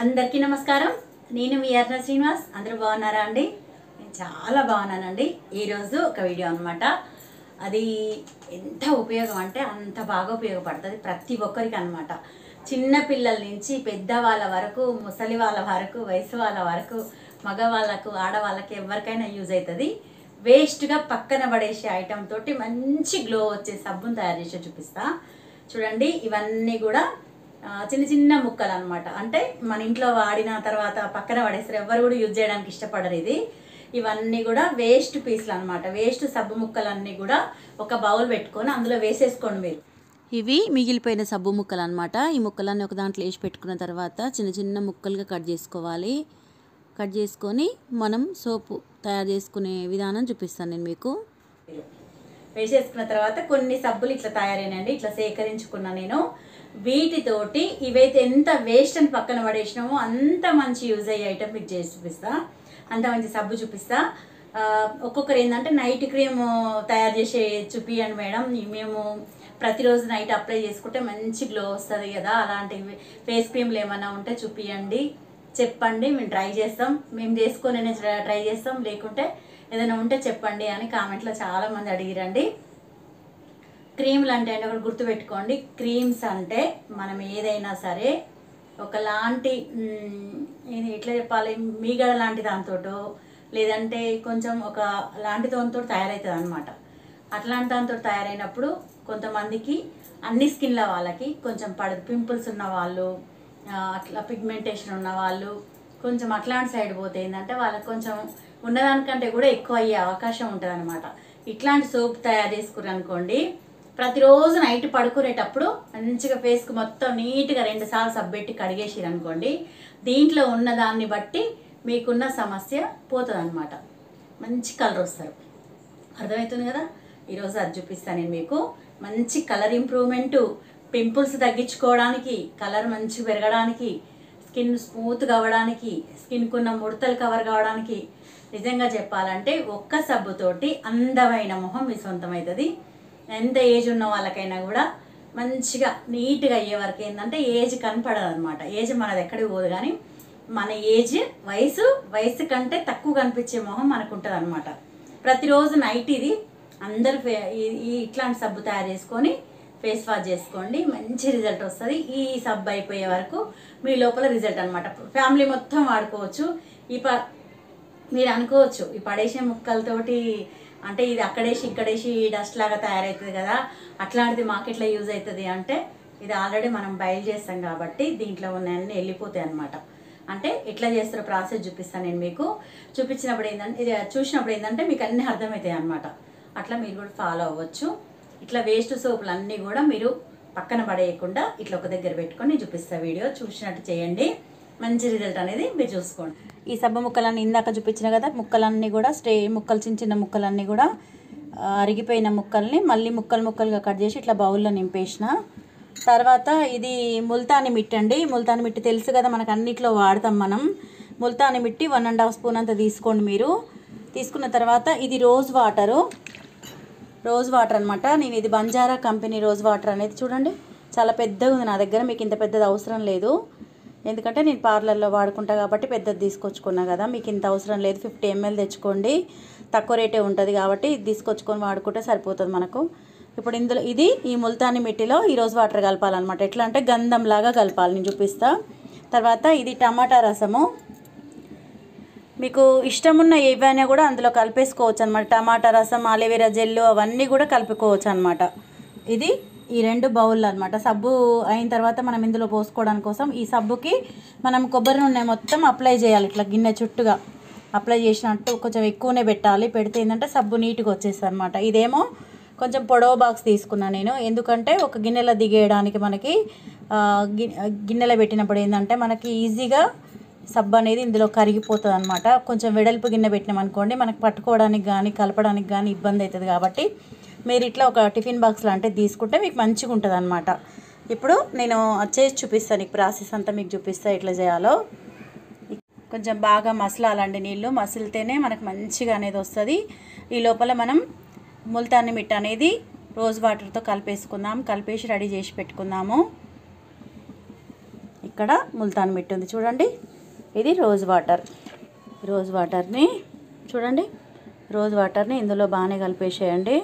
అందరికీ నమస్కారం నేను మీ అర్ణ శ్రీనివాస్ అందరూ బాగున్నారా అండి నేను చాలా బాగున్నానండి ఈరోజు ఒక వీడియో అనమాట అది ఎంత ఉపయోగం అంటే అంత బాగా ఉపయోగపడుతుంది ప్రతి ఒక్కరికి అనమాట చిన్న పిల్లల నుంచి పెద్దవాళ్ళ వరకు ముసలి వాళ్ళ వరకు వయసు వాళ్ళ వరకు మగవాళ్ళకు ఆడవాళ్ళకి ఎవరికైనా యూజ్ అవుతుంది వేస్ట్గా పక్కన పడేసే ఐటమ్ తోటి మంచి గ్లో వచ్చే సబ్బును తయారు చేసి చూపిస్తా చూడండి ఇవన్నీ కూడా ఆ, చిన్న చిన్న ముక్కలు అనమాట అంటే మన ఇంట్లో వాడిన తర్వాత పక్కన పడేస్తారు ఎవరు కూడా యూజ్ చేయడానికి ఇష్టపడరు ఇది ఇవన్నీ కూడా వేస్ట్ పీస్లు అనమాట వేస్ట్ సబ్బు ముక్కలన్నీ కూడా ఒక బౌల్ పెట్టుకొని అందులో వేసేసుకోండి మీరు ఇవి మిగిలిపోయిన సబ్బు ముక్కలు అనమాట ఈ ముక్కలన్నీ ఒక దాంట్లో వేసి పెట్టుకున్న తర్వాత చిన్న చిన్న ముక్కలుగా కట్ చేసుకోవాలి కట్ చేసుకొని మనం సోపు తయారు చేసుకునే విధానం చూపిస్తాను నేను మీకు వేసేసుకున్న తర్వాత కొన్ని సబ్బులు ఇట్లా తయారైనాయండి ఇట్లా సేకరించుకున్నా నేను వీటితోటి ఇవైతే ఎంత వేస్ట్ అని పక్కన పడేసినామో అంత మంచి యూజ్ అయ్యే ఐటమ్ మీకు చేసి చూపిస్తా అంత మంచి సబ్బు చూపిస్తా ఆ, ఒక్కొక్కరు ఏంటంటే నైట్ క్రీమ్ తయారు చేసే చూపియండి మేడం మేము ప్రతిరోజు నైట్ అప్లై చేసుకుంటే మంచి గ్లో వస్తుంది కదా అలాంటి ఫేస్ క్రీమ్లు ఏమైనా ఉంటే చూపియండి చెప్పండి మేము ట్రై చేస్తాం మేము చేసుకొని ట్రై చేస్తాం లేకుంటే ఏదైనా ఉంటే చెప్పండి అని కామెంట్లో చాలా మంది అడిగిరండి క్రీమ్లు అంటే అంటే ఒకటి గుర్తుపెట్టుకోండి క్రీమ్స్ అంటే మనం ఏదైనా సరే ఒకలాంటి మ్, ఇది ఎట్లా చెప్పాలి మీగడ లాంటి దాంతో లేదంటే కొంచెం ఒక లాంటి దాంతో తయారవుతుంది అనమాట అట్లాంటి దాంతో తయారైనప్పుడు కొంతమందికి అన్ని స్కిన్ల వాళ్ళకి కొంచెం పడదు పింపుల్స్ ఉన్న వాళ్ళు ఆ, అట్లా పిగ్మెంటేషన్ ఉన్న వాళ్ళు కొంచెం అట్లాంటి సైడ్ పోతే ఏంటంటే వాళ్ళకి కొంచెం ఉన్నదానికంటే కూడా ఎక్కువ అయ్యే అవకాశం ఉంటుంది అనమాట ఇట్లాంటి సోప్ తయారు చేసుకున్నారు అనుకోండి ప్రతిరోజు నైట్ పడుకునేటప్పుడు మంచిగా ఫేస్కి మొత్తం నీట్గా రెండు సార్లు సబ్బెట్టి కడిగేసిరు అనుకోండి దీంట్లో ఉన్న దాన్ని బట్టి మీకున్న సమస్య పోతుంది అనమాట మంచి కలర్ వస్తారు అర్థమవుతుంది కదా ఈరోజు అది చూపిస్తాను నేను మీకు మంచి కలర్ ఇంప్రూవ్మెంటు పింపుల్స్ తగ్గించుకోవడానికి కలర్ మంచి పెరగడానికి స్కిన్ స్మూత్ కావడానికి స్కిన్కు ఉన్న ముడతలు కవర్ కావడానికి నిజంగా చెప్పాలంటే ఒక్క సబ్బుతోటి అందమైన మొహం మీ సొంతమవుతుంది ఎంత ఏజ్ ఉన్న వాళ్ళకైనా కూడా మంచిగా నీట్గా అయ్యే వరకు ఏంటంటే ఏజ్ కనపడదు అనమాట ఏజ్ మనది ఎక్కడికి పోదు కానీ మన ఏజ్ వయసు వయసు కంటే తక్కువ కనిపించే మొహం మనకు ఉంటుంది అనమాట ప్రతిరోజు నైట్ ఇది అందరు ఫే- ఈ- ఈ ఇట్లాంటి సబ్బు తయారు చేసుకొని ఫేస్ వాష్ చేసుకోండి మంచి రిజల్ట్ వస్తుంది ఈ సబ్బు అయిపోయే వరకు మీ లోపల రిజల్ట్ అనమాట ఫ్యామిలీ మొత్తం వాడుకోవచ్చు ఈ ప మీరు అనుకోవచ్చు ఈ పడేసే ముక్కలతోటి అంటే ఇది అక్కడేసి ఇక్కడేసి డస్ట్ లాగా తయారవుతుంది కదా అట్లాంటిది మార్కెట్లో యూజ్ అవుతుంది అంటే ఇది ఆల్రెడీ మనం బయలు చేస్తాం కాబట్టి దీంట్లో ఉన్నవన్నీ వెళ్ళిపోతాయి అనమాట అంటే ఎట్లా చేస్తారో ప్రాసెస్ చూపిస్తాను నేను మీకు చూపించినప్పుడు ఏంటంటే ఇది చూసినప్పుడు ఏంటంటే మీకు అన్నీ అర్థమవుతాయి అనమాట అట్లా మీరు కూడా ఫాలో అవ్వచ్చు ఇట్లా వేస్ట్ సోపులు అన్నీ కూడా మీరు పక్కన పడేయకుండా ఇట్లా ఒక దగ్గర పెట్టుకొని చూపిస్తా వీడియో చూసినట్టు చేయండి మంచి రిజల్ట్ అనేది మీరు చూసుకోండి ఈ సబ్బు ముక్కలన్నీ ఇందాక చూపించిన కదా ముక్కలన్నీ కూడా స్టే ముక్కలు చిన్న చిన్న ముక్కలన్నీ కూడా ఆ, అరిగిపోయిన ముక్కల్ని మళ్ళీ ముక్కలు ముక్కలుగా కట్ చేసి ఇట్లా బౌల్లో నింపేసిన తర్వాత ఇది ముల్తాని మిట్టి అండి ముల్తాని మిట్టి తెలుసు కదా మనకు అన్నిట్లో వాడతాం మనం Multani mitti one and half spoon అంత తీసుకోండి మీరు తీసుకున్న తర్వాత ఇది రోజ్ వాటరు రోజ్ వాటర్ అనమాట నేను ఇది బంజారా కంపెనీ రోజ్ వాటర్ అనేది చూడండి చాలా పెద్దగా ఉంది నా దగ్గర మీకు ఇంత పెద్దది అవసరం లేదు ఎందుకంటే నేను పార్లర్లో వాడుకుంటా కాబట్టి పెద్దది తీసుకొచ్చుకున్నా కదా మీకు ఇంత అవసరం లేదు ఫిఫ్టీ ఎంఎల్ తెచ్చుకోండి తక్కువ రేటే ఉంటుంది కాబట్టి ఇది తీసుకొచ్చుకొని వాడుకుంటే సరిపోతుంది మనకు ఇప్పుడు ఇందులో ఇది ఈ ముల్తాని మిట్టిలో ఈ రోజ్ వాటర్ కలపాలన్నమాట ఎట్లా అంటే గంధంలాగా కలపాలి నేను చూపిస్తా తర్వాత ఇది టమాటా రసము మీకు ఇష్టమున్న ఏవైనా కూడా అందులో కలిపేసుకోవచ్చు అనమాట టమాటా రసం అలోవెరా జెల్లు అవన్నీ కూడా కలుపుకోవచ్చు అనమాట ఇది ఈ రెండు బౌల్ అనమాట సబ్బు అయిన తర్వాత మనం ఇందులో పోసుకోవడానికి కోసం ఈ సబ్బుకి మనం కొబ్బరి నూనె మొత్తం అప్లై చేయాలి ఇట్లా గిన్నె చుట్టుగా అప్లై చేసినట్టు కొంచెం ఎక్కువనే పెట్టాలి పెడితే ఏంటంటే సబ్బు నీట్గా వచ్చేస్తుంది అనమాట ఇదేమో కొంచెం పొడవు బాక్స్ తీసుకున్నాను నేను ఎందుకంటే ఒక గిన్నెలో దిగేయడానికి మనకి ఆ, గి- గిన్నెలో పెట్టినప్పుడు ఏంటంటే మనకి ఈజీగా సబ్బు అనేది ఇందులో కరిగిపోతుంది అనమాట కొంచెం వెడల్పు గిన్నె పెట్టినాం అనుకోండి మనకు పట్టుకోవడానికి కానీ కలపడానికి కానీ ఇబ్బంది అవుతుంది కాబట్టి మీరు ఇట్లా ఒక టిఫిన్ బాక్స్ లాంటిది తీసుకుంటే మీకు మంచిగా ఉంటుంది అనమాట ఇప్పుడు నేను అది చేసి చూపిస్తాను నీకు ప్రాసెస్ అంతా మీకు చూపిస్తా ఎట్లా చేయాలో కొంచెం బాగా మసలాలండి నీళ్ళు మసిలితేనే మనకు మంచిగా అనేది వస్తుంది ఈ లోపల మనం ముల్తాని మిట్ట అనేది రోజ్ వాటర్తో కలిపేసుకుందాం కలిపేసి రెడీ చేసి పెట్టుకుందాము ఇక్కడ ముల్తాన్ మిట్టి ఉంది చూడండి ఇది రోజ్ వాటర్ రోజ్ వాటర్ని చూడండి రోజ్ వాటర్ని ఇందులో బాగానే కలిపేసేయండి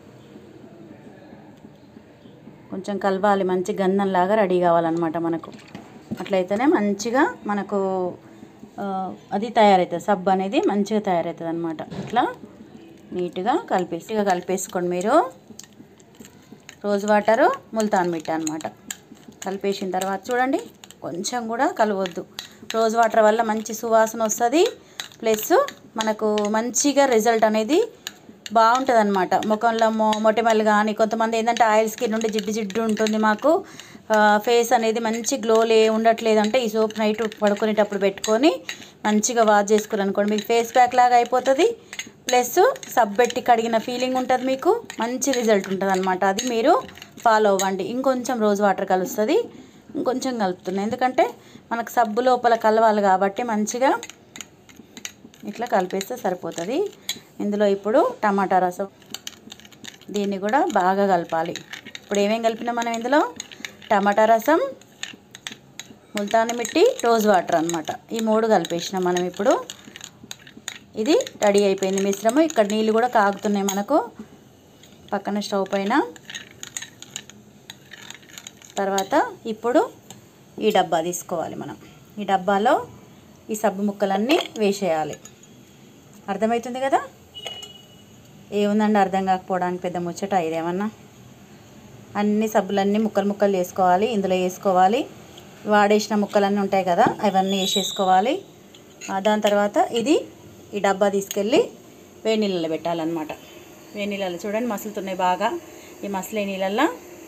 కొంచెం కలవాలి మంచి గంధంలాగా రెడీ కావాలన్నమాట మనకు అట్లయితేనే మంచిగా మనకు ఆ, అది తయారవుతుంది సబ్బు అనేది మంచిగా తయారవుతుంది అనమాట ఇట్లా నీట్గా కలిపేసి ఇక కలిపేసుకోండి మీరు రోజ్ వాటరు ముల్తాన్ మిట్టి అనమాట కలిపేసిన తర్వాత చూడండి కొంచెం కూడా కలవద్దు రోజ్ వాటర్ వల్ల మంచి సువాసన వస్తుంది ప్లస్ మనకు మంచిగా రిజల్ట్ అనేది బాగుంటుంది అనమాట ముఖంలో మొ మొటిమలు కానీ కొంతమంది ఏంటంటే ఆయిల్ స్కిన్ నుండి జిడ్డు జిడ్డు ఉంటుంది మాకు ఫేస్ అనేది మంచి గ్లో లే ఉండట్లేదు అంటే ఈ సోప్ నైట్ పడుకునేటప్పుడు పెట్టుకొని మంచిగా వాష్ చేసుకుని అనుకోండి మీకు ఫేస్ ప్యాక్ లాగా అయిపోతుంది ప్లస్ సబ్ పెట్టి కడిగిన ఫీలింగ్ ఉంటుంది మీకు మంచి రిజల్ట్ ఉంటుంది అనమాట అది మీరు ఫాలో అవ్వండి ఇంకొంచెం రోజ్ వాటర్ కలుస్తుంది ఇంకొంచెం కలుపుతున్నాను ఎందుకంటే మనకు సబ్బు లోపల కలవాలి కాబట్టి మంచిగా ఇట్లా కలిపేస్తే సరిపోతుంది ఇందులో ఇప్పుడు టమాటా రసం దీన్ని కూడా బాగా కలపాలి ఇప్పుడు ఏమేం కలిపినాం మనం ఇందులో టమాటా రసం ముల్తాని మిట్టి రోజ్ వాటర్ అనమాట ఈ మూడు కలిపేసినాం మనం ఇప్పుడు ఇది రెడీ అయిపోయింది మిశ్రమం ఇక్కడ నీళ్ళు కూడా కాగుతున్నాయి మనకు పక్కన స్టవ్ పైన తర్వాత ఇప్పుడు ఈ డబ్బా తీసుకోవాలి మనం ఈ డబ్బాలో ఈ సబ్బు ముక్కలన్నీ వేసేయాలి అర్థమవుతుంది కదా ఏముందండి అర్థం కాకపోవడానికి పెద్ద ముచ్చట ఇదేమన్నా అన్ని సబ్బులన్నీ ముక్కలు ముక్కలు వేసుకోవాలి ఇందులో వేసుకోవాలి వాడేసిన ముక్కలన్నీ ఉంటాయి కదా అవన్నీ వేసేసుకోవాలి ఆ, దాని తర్వాత ఇది ఈ డబ్బా తీసుకెళ్ళి వేడి నీళ్ళలో పెట్టాలన్నమాట వేడి నీళ్ళలో చూడండి మసులుతున్నాయి బాగా ఈ మసలే నీళ్ళల్లో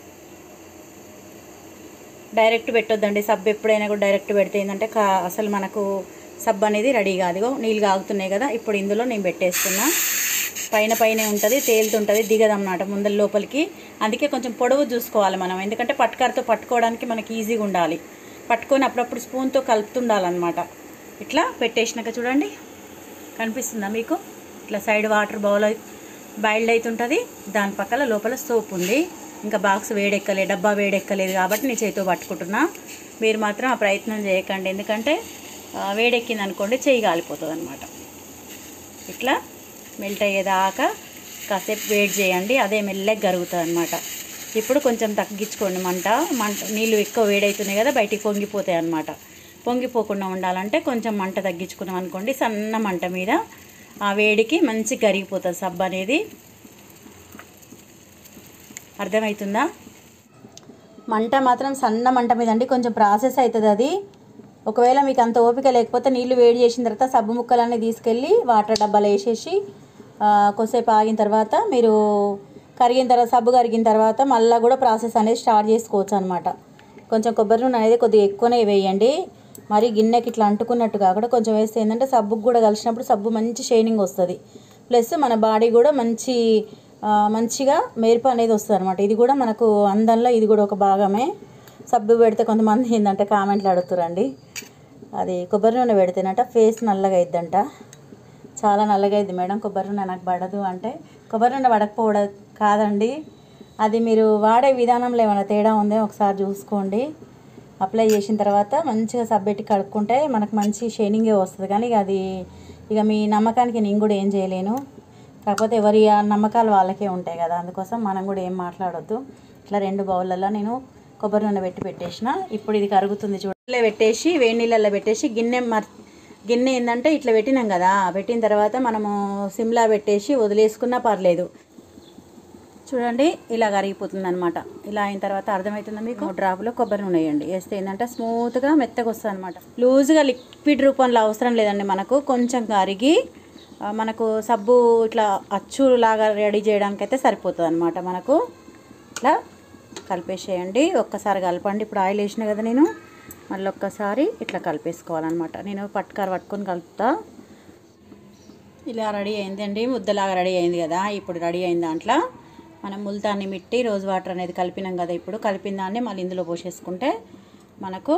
డైరెక్ట్ పెట్టొద్దండి సబ్బు ఎప్పుడైనా కూడా డైరెక్ట్ పెడితే ఏంటంటే కా అసలు మనకు సబ్బు అనేది రెడీ కాదు నీళ్ళు కాగుతున్నాయి కదా ఇప్పుడు ఇందులో నేను పెట్టేస్తున్నా పైన పైనే ఉంటుంది తేలుతుంటుంది దిగదన్నమాట ముందర లోపలికి అందుకే కొంచెం పొడవు చూసుకోవాలి మనం ఎందుకంటే పట్టుకారతో పట్టుకోవడానికి మనకి ఈజీగా ఉండాలి పట్టుకొని అప్పుడప్పుడు స్పూన్తో కలుపుతుండాలన్నమాట ఇట్లా పెట్టేసినాక చూడండి కనిపిస్తుందా మీకు ఇట్లా సైడ్ వాటర్ బౌల్ బాయిల్డ్ అవుతుంటుంది దాని పక్కన లోపల సోప్ ఉంది ఇంకా బాక్స్ వేడెక్కలేదు డబ్బా వేడెక్కలేదు కాబట్టి నేను చేతితో పట్టుకుంటున్నా మీరు మాత్రం ఆ ప్రయత్నం చేయకండి ఎందుకంటే ఆ, వేడెక్కింది అనుకోండి చేయి కాలిపోతుంది అనమాట ఇట్లా మెల్ట్ అయ్యేదాకా కాసేపు వేడి చేయండి అదే మెల్లగా కరుగుతుంది అనమాట ఇప్పుడు కొంచెం తగ్గించుకోండి మంట మంట నీళ్ళు ఎక్కువ వేడవుతున్నాయి కదా బయటికి పొంగిపోతాయి అనమాట పొంగిపోకుండా ఉండాలంటే కొంచెం మంట తగ్గించుకున్నాం అనుకోండి సన్న మంట మీద ఆ వేడికి మంచి కరిగిపోతుంది సబ్బు అనేది అర్థమవుతుందా మంట మాత్రం సన్న మంట మీద అండి కొంచెం ప్రాసెస్ అవుతుంది అది ఒకవేళ మీకు అంత ఓపిక లేకపోతే నీళ్లు వేడి చేసిన తర్వాత సబ్బు ముక్కలన్నీ తీసుకెళ్ళి వాటర్ డబ్బాలో వేసేసి ఆ, కొద్దిసేపు ఆగిన తర్వాత మీరు కరిగిన తర్వాత సబ్బు కరిగిన తర్వాత మళ్ళీ కూడా ప్రాసెస్ అనేది స్టార్ట్ చేసుకోవచ్చు అనమాట కొంచెం కొబ్బరి నూనె అనేది కొద్దిగా ఎక్కువనే వేయండి మరి గిన్నెకి ఇట్లా అంటుకున్నట్టు కాకుండా కొంచెం వేస్తే ఏంటంటే సబ్బుకు కూడా కలిసినప్పుడు సబ్బు మంచి షైనింగ్ వస్తుంది ప్లస్ మన బాడీ కూడా మంచి ఆ, మంచిగా మెరుపు అనేది వస్తుంది అనమాట ఇది కూడా మనకు అందంలో ఇది కూడా ఒక భాగమే సబ్బు పెడితే కొంతమంది ఏంటంటే కామెంట్లు అడుగుతారండి అది కొబ్బరి నూనె పెడితేనట ఫేస్ నల్లగా అయిద్దంట చాలా నల్లగా అయింది మేడం కొబ్బరి నూనె నాకు పడదు అంటే కొబ్బరి నూనె పడకపోవడం కాదండి అది మీరు వాడే విధానంలో ఏమైనా తేడా ఉందో ఒకసారి చూసుకోండి అప్లై చేసిన తర్వాత మంచిగా సబ్బెట్టి కడుక్కుంటే మనకు మంచి షైనింగే వస్తుంది కానీ ఇక అది ఇక మీ నమ్మకానికి నేను కూడా ఏం చేయలేను కాకపోతే ఎవరి ఆ నమ్మకాలు వాళ్ళకే ఉంటాయి కదా అందుకోసం మనం కూడా ఏం మాట్లాడొద్దు ఇట్లా రెండు బౌళ్ళల్లో నేను కొబ్బరి నూనె పెట్టి పెట్టేసిన ఇప్పుడు ఇది కరుగుతుంది చూడలే పెట్టేసి వేడి నీళ్ళల్లో పెట్టేసి గిన్నె మర్ గిన్నె ఏంటంటే ఇట్లా పెట్టినాం కదా పెట్టిన తర్వాత మనము సిమ్లా పెట్టేసి వదిలేసుకున్నా పర్లేదు చూడండి ఇలా కరిగిపోతుంది అనమాట ఇలా అయిన తర్వాత అర్థమవుతుందా మీకు డ్రాప్లో కొబ్బరి నూనె వేయండి వేస్తే ఏంటంటే స్మూత్గా మెత్తగా వస్తుంది అనమాట లూజ్గా లిక్విడ్ రూపంలో అవసరం లేదండి మనకు కొంచెం కరిగి ఆ, మనకు సబ్బు ఇట్లా అచ్చు లాగా రెడీ చేయడానికి అయితే సరిపోతుంది అనమాట మనకు ఇట్లా కలిపేసేయండి ఒక్కసారి కలపండి ఇప్పుడు ఆయిల్ వేసిన కదా నేను మళ్ళీ ఒక్కసారి ఇట్లా కలిపేసుకోవాలన్నమాట నేను పట్టుకారు పట్టుకొని కలుపుతా ఇలా రెడీ అయిందండి ముద్దలాగా రెడీ అయింది కదా ఇప్పుడు రెడీ అయిన దాంట్లో మనం ముల్తాన్ని మిట్టి రోజ్ వాటర్ అనేది కలిపినాం కదా ఇప్పుడు కలిపిన దాన్ని మళ్ళీ ఇందులో పోసేసుకుంటే మనకు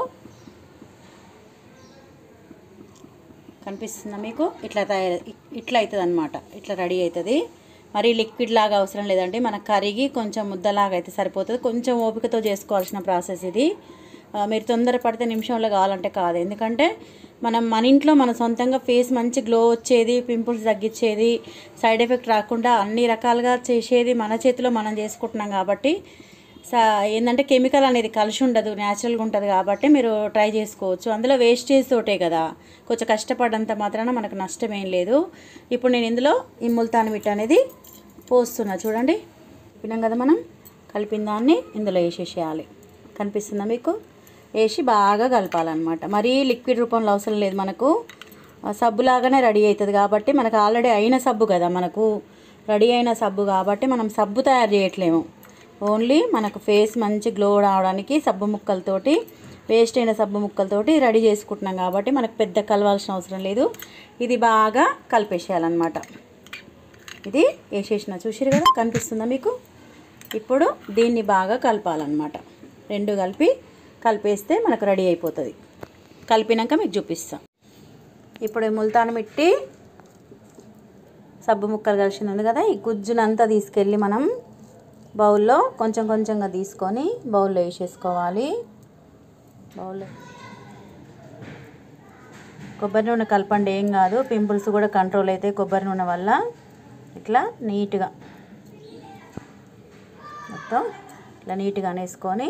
కనిపిస్తుందా మీకు ఇట్లా తయారు ఇట్లా అవుతుంది అనమాట ఇట్లా రెడీ అవుతుంది మరి లిక్విడ్ లాగా అవసరం లేదండి మనకు కరిగి కొంచెం ముద్దలాగా అయితే సరిపోతుంది కొంచెం ఓపికతో చేసుకోవాల్సిన ప్రాసెస్ ఇది ఆ, మీరు తొందర పడితే నిమిషంలో కావాలంటే కాదు ఎందుకంటే మనం మన ఇంట్లో మన సొంతంగా ఫేస్ మంచి గ్లో వచ్చేది పింపుల్స్ తగ్గించేది సైడ్ ఎఫెక్ట్ రాకుండా అన్ని రకాలుగా చేసేది మన చేతిలో మనం చేసుకుంటున్నాం కాబట్టి సా ఏంటంటే కెమికల్ అనేది కలిసి ఉండదు న్యాచురల్గా ఉంటుంది కాబట్టి మీరు ట్రై చేసుకోవచ్చు అందులో వేస్టేజ్ తోటే కదా కొంచెం కష్టపడంత మాత్రాన మనకు నష్టం ఏం లేదు ఇప్పుడు నేను ఇందులో ఈ ముల్తాన్ మిట్ అనేది పోస్తున్నా చూడండి చెప్పినాం కదా మనం కలిపిన దాన్ని ఇందులో వేసేసేయాలి కనిపిస్తుందా మీకు వేసి బాగా కలపాలన్నమాట మరీ లిక్విడ్ రూపంలో అవసరం లేదు మనకు ఆ సబ్బులాగానే రెడీ అవుతుంది కాబట్టి మనకు ఆల్రెడీ అయిన సబ్బు కదా మనకు రెడీ అయిన సబ్బు కాబట్టి మనం సబ్బు తయారు చేయట్లేము ఓన్లీ మనకు ఫేస్ మంచి గ్లో రావడానికి సబ్బు ముక్కలతోటి వేస్ట్ అయిన సబ్బు ముక్కలతోటి రెడీ చేసుకుంటున్నాం కాబట్టి మనకు పెద్ద కలవాల్సిన అవసరం లేదు ఇది బాగా కలిపేసేయాలన్నమాట ఇది వేసేసిన చూసిరు కదా కనిపిస్తుందా మీకు ఇప్పుడు దీన్ని బాగా కలపాలన్నమాట రెండు కలిపి కలిపేస్తే మనకు రెడీ అయిపోతుంది కలిపినాక మీకు చూపిస్తాం ఇప్పుడు ఈ ముల్తాన్ మిట్టి సబ్బు ముక్కలు కలిసింది ఉంది కదా ఈ గుజ్జునంతా తీసుకెళ్ళి మనం బౌల్లో కొంచెం కొంచెంగా తీసుకొని బౌల్లో వేసేసుకోవాలి బౌల్లో కొబ్బరి నూనె కలపండి ఏం కాదు పింపుల్స్ కూడా కంట్రోల్ అవుతాయి కొబ్బరి నూనె వల్ల ఇట్లా నీట్గా మొత్తం ఇట్లా నీట్గా అనేసుకొని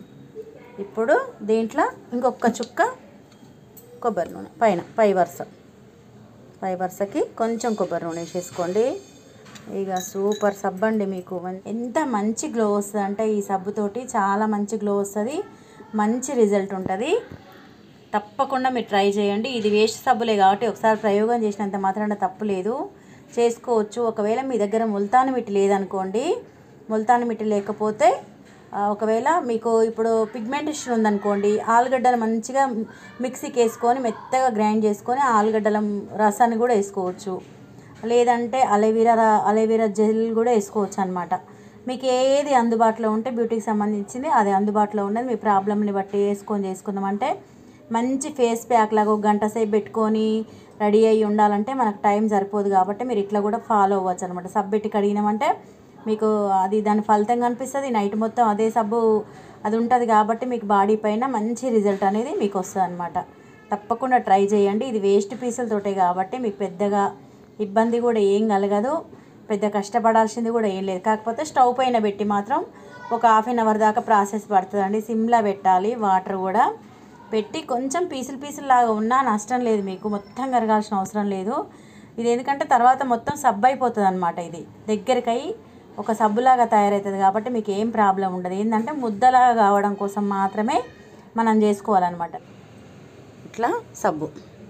ఇప్పుడు దీంట్లో ఇంకొక చుక్క కొబ్బరి నూనె పైన పై వరుస పై వరుసకి కొంచెం కొబ్బరి నూనె వేసేసుకోండి ఇక సూపర్ సబ్బు అండి మీకు మన్- ఎంత మంచి గ్లో వస్తుంది అంటే ఈ సబ్బుతోటి చాలా మంచి గ్లో వస్తుంది మంచి రిజల్ట్ ఉంటుంది తప్పకుండా మీరు ట్రై చేయండి ఇది వేస్ట్ సబ్బులే కాబట్టి ఒకసారి ప్రయోగం చేసినంత మాత్రాన తప్పు లేదు చేసుకోవచ్చు ఒకవేళ మీ దగ్గర ముల్తాన్ మిట్టి లేదనుకోండి ముల్తాన్ మిట్టి లేకపోతే ఆ, ఒకవేళ మీకు ఇప్పుడు పిగ్మెంటేషన్ ఉందనుకోండి ఆలుగడ్డలు మంచిగా మిక్సీకి వేసుకొని మెత్తగా గ్రైండ్ చేసుకొని ఆ ఆలుగడ్డల రసాన్ని కూడా వేసుకోవచ్చు లేదంటే అలోవెరా రా- అలోవెరా జెల్ కూడా వేసుకోవచ్చు అనమాట మీకు ఏది అందుబాటులో ఉంటే బ్యూటీకి సంబంధించింది అది అందుబాటులో ఉన్నది మీ ప్రాబ్లమ్ని బట్టి వేసుకొని చేసుకుందామంటే మంచి ఫేస్ ప్యాక్ లాగా ఒక గంట సేపు పెట్టుకొని రెడీ అయ్యి ఉండాలంటే మనకు టైం సరిపోదు కాబట్టి మీరు ఇట్లా కూడా ఫాలో అవ్వచ్చు అనమాట సబ్బు పెట్టి కడిగినామంటే మీకు అది దాని ఫలితం కనిపిస్తుంది నైట్ మొత్తం అదే సబ్బు అది ఉంటుంది కాబట్టి మీకు బాడీ పైన మంచి రిజల్ట్ అనేది మీకు వస్తుంది అనమాట తప్పకుండా ట్రై చేయండి ఇది వేస్ట్ పీసులతోటే కాబట్టి మీకు పెద్దగా ఇబ్బంది కూడా ఏం కలగదు పెద్ద కష్టపడాల్సింది కూడా ఏం లేదు కాకపోతే స్టవ్ పైన పెట్టి మాత్రం ఒక హాఫ్ అన్ అవర్ దాకా ప్రాసెస్ పడుతుందండి సిమ్లా పెట్టాలి వాటర్ కూడా పెట్టి కొంచెం పీసులు పీసులు లాగా ఉన్నా నష్టం లేదు మీకు మొత్తం కరగాల్సిన అవసరం లేదు ఇది ఎందుకంటే తర్వాత మొత్తం సబ్బు అయిపోతుంది అనమాట ఇది దగ్గరకై ఒక సబ్బులాగా తయారవుతుంది కాబట్టి మీకు ఏం ప్రాబ్లం ఉండదు ఏంటంటే ముద్దలాగా కావడం కోసం మాత్రమే మనం చేసుకోవాలన్నమాట ఇట్లా సబ్బు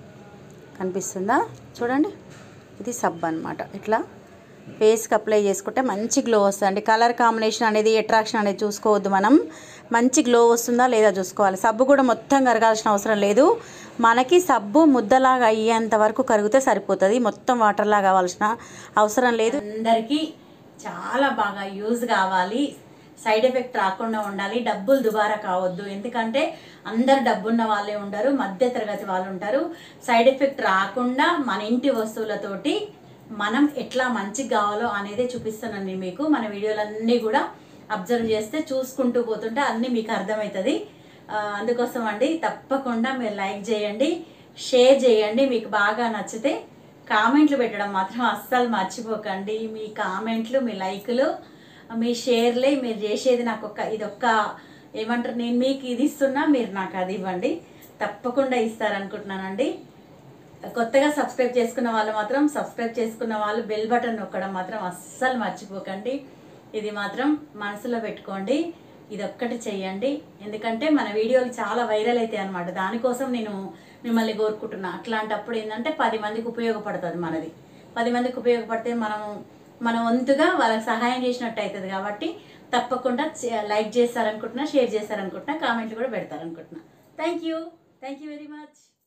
కనిపిస్తుందా చూడండి ఇది సబ్బు అనమాట ఇట్లా ఫేస్కి అప్లై చేసుకుంటే మంచి గ్లో వస్తుంది కలర్ కాంబినేషన్ అనేది అట్రాక్షన్ అనేది చూసుకోవద్దు మనం మంచి గ్లో వస్తుందా లేదా చూసుకోవాలి సబ్బు కూడా మొత్తం కరగాల్సిన అవసరం లేదు మనకి సబ్బు ముద్దలాగా అయ్యేంత వరకు కరిగితే సరిపోతుంది మొత్తం వాటర్లా కావాల్సిన అవసరం లేదు అందరికీ చాలా బాగా యూజ్ కావాలి సైడ్ ఎఫెక్ట్ రాకుండా ఉండాలి డబ్బులు దుబారా కావద్దు ఎందుకంటే అందరు డబ్బున్న వాళ్ళే ఉండరు మధ్య తరగతి వాళ్ళు ఉంటారు సైడ్ ఎఫెక్ట్ రాకుండా మన ఇంటి వస్తువులతోటి మనం ఎట్లా మంచిగా కావాలో అనేది చూపిస్తున్నాను నేను మీకు మన వీడియోలన్నీ కూడా అబ్జర్వ్ చేస్తే చూసుకుంటూ పోతుంటే అన్నీ మీకు అర్థమవుతుంది ఆ, అందుకోసం అండి తప్పకుండా మీరు లైక్ చేయండి షేర్ చేయండి మీకు బాగా నచ్చితే కామెంట్లు పెట్టడం మాత్రం అస్సలు మర్చిపోకండి మీ కామెంట్లు మీ లైకులు మీ షేర్లే మీరు చేసేది నాకు ఒక ఇది ఒక్క ఏమంటారు నేను మీకు ఇది ఇస్తున్నా మీరు నాకు అది ఇవ్వండి తప్పకుండా ఇస్తారనుకుంటున్నానండి కొత్తగా సబ్స్క్రైబ్ చేసుకున్న వాళ్ళు మాత్రం సబ్స్క్రైబ్ చేసుకున్న వాళ్ళు బెల్ బటన్ నొక్కడం మాత్రం అస్సలు మర్చిపోకండి ఇది మాత్రం మనసులో పెట్టుకోండి ఇది ఒక్కటి చెయ్యండి ఎందుకంటే మన వీడియోలు చాలా వైరల్ అవుతాయి అనమాట దానికోసం నేను మిమ్మల్ని కోరుకుంటున్నా అట్లాంటప్పుడు ఏంటంటే పది మందికి ఉపయోగపడుతుంది మనది పది మందికి ఉపయోగపడితే మనం మన వంతుగా వాళ్ళకి సహాయం చేసినట్టు అవుతుంది కాబట్టి తప్పకుండా చే- లైక్ చేస్తారనుకుంటున్నా షేర్ చేస్తారనుకుంటున్నా కామెంట్లు కూడా పెడతారనుకుంటున్నా thank you thank you very much